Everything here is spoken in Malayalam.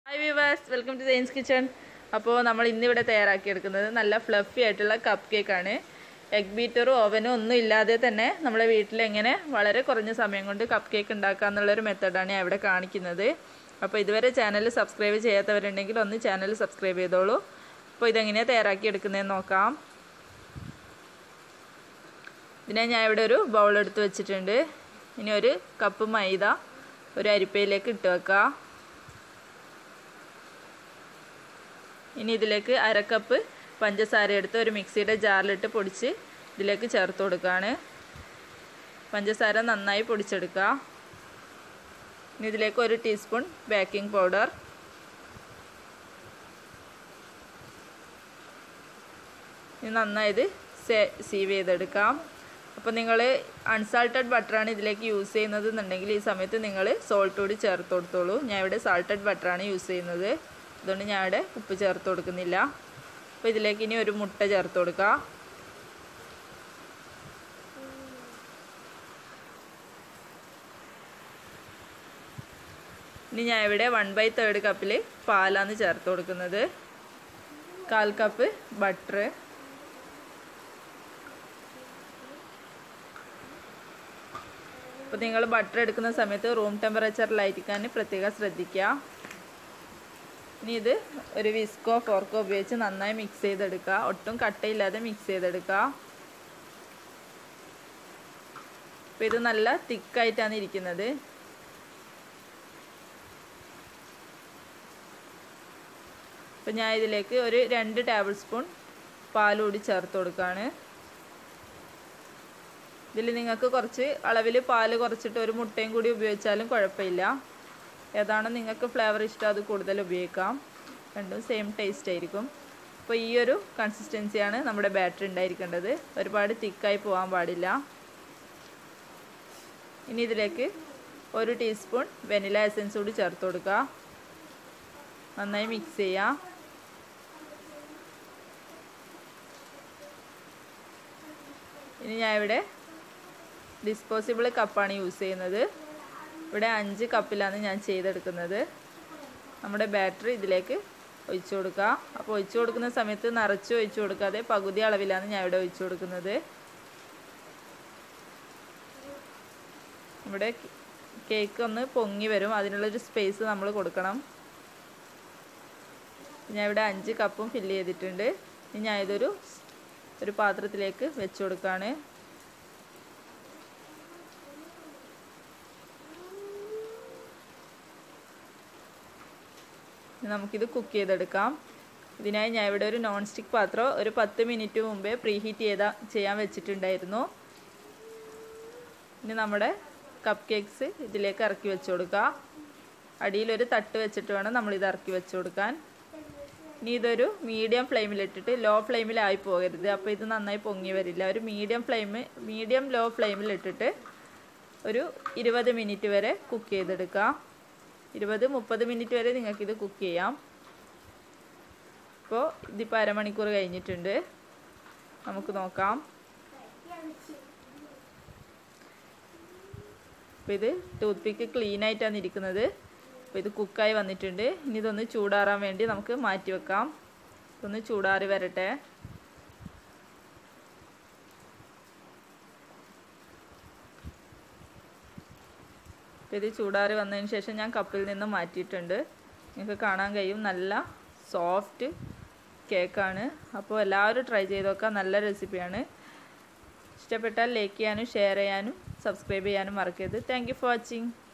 hi viewers welcome to Jain's kitchen അപ്പോൾ നമ്മൾ ഇന്നിവിടെ തയ്യാറാക്കിയെടുക്കുന്നത് നല്ല ഫ്ലഫി ആയിട്ടുള്ള കപ്പ് കേക്കാണ് എഗ് ബീറ്ററും ഓവനും ഒന്നും ഇല്ലാതെ തന്നെ നമ്മളെ വീട്ടിൽ എങ്ങനെ വളരെ കുറഞ്ഞ സമയം കൊണ്ട് കപ്പ് കേക്ക് ഉണ്ടാക്കുക എന്നുള്ളൊരു മെത്തഡാണ് ഞാൻ ഇവിടെ കാണിക്കുന്നത് അപ്പോൾ ഇതുവരെ ചാനൽ സബ്സ്ക്രൈബ് ചെയ്യാത്തവരുണ്ടെങ്കിൽ ഒന്ന് ചാനൽ സബ്സ്ക്രൈബ് ചെയ്തോളൂ അപ്പോൾ ഇതെങ്ങനെയാണ് തയ്യാറാക്കി എടുക്കുന്നതെന്ന് നോക്കാം ഇതിനെ ഞാൻ ഇവിടെ ഒരു ബൗൾ എടുത്ത് വെച്ചിട്ടുണ്ട് ഇനി ഒരു കപ്പ് മൈദ ഒരു അരിപ്പയിലേക്ക് ഇട്ട് വെക്കുക ഇനി ഇതിലേക്ക് അരക്കപ്പ് പഞ്ചസാര എടുത്ത് ഒരു മിക്സിയുടെ ജാറിലിട്ട് പൊടിച്ച് ഇതിലേക്ക് ചേർത്ത് കൊടുക്കുകയാണ് പഞ്ചസാര നന്നായി പൊടിച്ചെടുക്കുക ഇനി ഇതിലേക്ക് ഒരു ടീസ്പൂൺ ബേക്കിംഗ് പൗഡർ ഇനി നന്നായി ഇത് സീവ് ചെയ്തെടുക്കാം അപ്പോൾ നിങ്ങൾ അൺസാൾട്ടഡ് ബട്ടറാണ് ഇതിലേക്ക് യൂസ് ചെയ്യുന്നത് എന്നുണ്ടെങ്കിൽ ഈ സമയത്ത് നിങ്ങൾ സോൾട്ട് കൂടി ചേർത്ത് കൊടുത്തോളൂ ഞാൻ ഇവിടെ സാൾട്ടഡ് ബട്ടറാണ് യൂസ് ചെയ്യുന്നത് അതുകൊണ്ട് ഞാൻ ഇവിടെ ഉപ്പ് ചേർത്ത് കൊടുക്കുന്നില്ല അപ്പോൾ ഇതിലേക്ക് ഇനി ഒരു മുട്ട ചേർത്ത് കൊടുക്കുക ഇനി ഞാൻ ഇവിടെ വൺ ബൈ തേർഡ് കപ്പിൽ പാലാണ് ചേർത്ത് കൊടുക്കുന്നത് കാൽ കപ്പ് ബട്ടർ അപ്പോൾ നിങ്ങൾ ബട്ടർ എടുക്കുന്ന സമയത്ത് റൂം ടെമ്പറേച്ചറിലായിരിക്കാൻ പ്രത്യേകം ശ്രദ്ധിക്കുക ഇനി ഇത് ഒരു വിസ്കോ ഫോർക്കോ ഉപയോഗിച്ച് നന്നായി മിക്സ് ചെയ്തെടുക്കുക ഒട്ടും കട്ടയില്ലാതെ മിക്സ് ചെയ്തെടുക്കുക അപ്പോൾ ഇത് നല്ല തിക്കായിട്ടാണ് ഇരിക്കുന്നത് അപ്പോൾ ഞാൻ ഇതിലേക്ക് ഒരു രണ്ട് ടേബിൾ സ്പൂൺ പാൽ കൂടി ചേർത്ത് കൊടുക്കുകയാണ് ഇതിൽ നിങ്ങൾക്ക് കുറച്ച് അളവിൽ പാൽ കുറച്ചിട്ട് ഒരു മുട്ടയും കൂടി ഉപയോഗിച്ചാലും കുഴപ്പമില്ല ഏതാണോ നിങ്ങൾക്ക് ഫ്ലേവർ ഇഷ്ടം അത് കൂടുതൽ ഉപയോഗിക്കാം രണ്ടും സെയിം ടേസ്റ്റ് ആയിരിക്കും അപ്പോൾ ഈ ഒരു കൺസിസ്റ്റൻസിയാണ് നമ്മുടെ ബാറ്ററി ഉണ്ടായിരിക്കേണ്ടത് ഒരുപാട് തിക്കായി പോകാൻ പാടില്ല ഇനി ഇതിലേക്ക് ഒരു ടീസ്പൂൺ വെനില എസൻസ് കൂടി ചേർത്ത് കൊടുക്കുക നന്നായി മിക്സ് ചെയ്യാം ഇനി ഞാൻ ഇവിടെ ഡിസ്പോസിബിൾ കപ്പാണ് യൂസ് ചെയ്യുന്നത് ഇവിടെ അഞ്ച് കപ്പിലാണ് ഞാൻ ചെയ്തെടുക്കുന്നത് നമ്മുടെ ബാറ്ററി ഇതിലേക്ക് ഒഴിച്ചു കൊടുക്കുക അപ്പോൾ ഒഴിച്ചു കൊടുക്കുന്ന സമയത്ത് നിറച്ച് ഒഴിച്ചു കൊടുക്കാതെ പകുതി അളവിലാണ് ഞാൻ ഇവിടെ ഒഴിച്ചു കൊടുക്കുന്നത് ഇവിടെ കേക്ക് ഒന്ന് പൊങ്ങി വരും അതിനുള്ളൊരു സ്പേസ് നമ്മൾ കൊടുക്കണം ഞാൻ ഇവിടെ അഞ്ച് കപ്പും ഫില്ല് ചെയ്തിട്ടുണ്ട് ഇനി ഞാൻ ഇതൊരു ഒരു പാത്രത്തിലേക്ക് വെച്ച് കൊടുക്കുകയാണ് നമുക്കിത് കുക്ക് ചെയ്തെടുക്കാം ഇതിനായി ഞാൻ ഇവിടെ ഒരു നോൺ സ്റ്റിക്ക് പാത്രം ഒരു പത്ത് മിനിറ്റ് മുമ്പേ പ്രീ ഹീറ്റ് ചെയ്ത ചെയ്യാൻ വെച്ചിട്ടുണ്ടായിരുന്നു ഇനി നമ്മുടെ കപ്പ് കേക്ക്സ് ഇതിലേക്ക് ഇറക്കി വെച്ച് കൊടുക്കുക അടിയിലൊരു തട്ട് വെച്ചിട്ട് വേണം നമ്മളിത് ഇറക്കി വെച്ച് കൊടുക്കാൻ ഇനി ഇതൊരു മീഡിയം ഫ്ലെയിമിലിട്ടിട്ട് ലോ ഫ്ലെയിമിലായി പോകരുത് അപ്പോൾ ഇത് നന്നായി പൊങ്ങി വരില്ല ഒരു മീഡിയം ഫ്ലെയിം മീഡിയം ലോ ഫ്ലെയിമിലിട്ടിട്ട് ഒരു ഇരുപത് മിനിറ്റ് വരെ കുക്ക് ചെയ്തെടുക്കുക ഇരുപത് മുപ്പത് മിനിറ്റ് വരെ നിങ്ങൾക്കിത് കുക്ക് ചെയ്യാം ഇപ്പോൾ ഇതിപ്പോൾ അരമണിക്കൂർ കഴിഞ്ഞിട്ടുണ്ട് നമുക്ക് നോക്കാം അപ്പോൾ ഇത് ടൂത്ത് പിക്ക് ക്ലീൻ ആയിട്ടാണ് ഇരിക്കുന്നത് അപ്പോൾ ഇത് കുക്കായി വന്നിട്ടുണ്ട് ഇനി ഇതൊന്ന് ചൂടാറാൻ വേണ്ടി നമുക്ക് മാറ്റി വെക്കാം ഇതൊന്ന് ചൂടാറി വരട്ടെ അപ്പോൾ ഇത് ചൂടാറി വന്നതിന് ശേഷം ഞാൻ കപ്പിൽ നിന്ന് മാറ്റിയിട്ടുണ്ട് നിങ്ങൾക്ക് കാണാൻ കഴിയും നല്ല സോഫ്റ്റ് കേക്കാണ് അപ്പോൾ എല്ലാവരും ട്രൈ ചെയ്ത് നോക്കാം നല്ല റെസിപ്പിയാണ് ഇഷ്ടപ്പെട്ടാൽ ലൈക്ക് ചെയ്യാനും ഷെയർ ചെയ്യാനും സബ്സ്ക്രൈബ് ചെയ്യാനും മറക്കരുത് താങ്ക് ഫോർ വാച്ചിങ്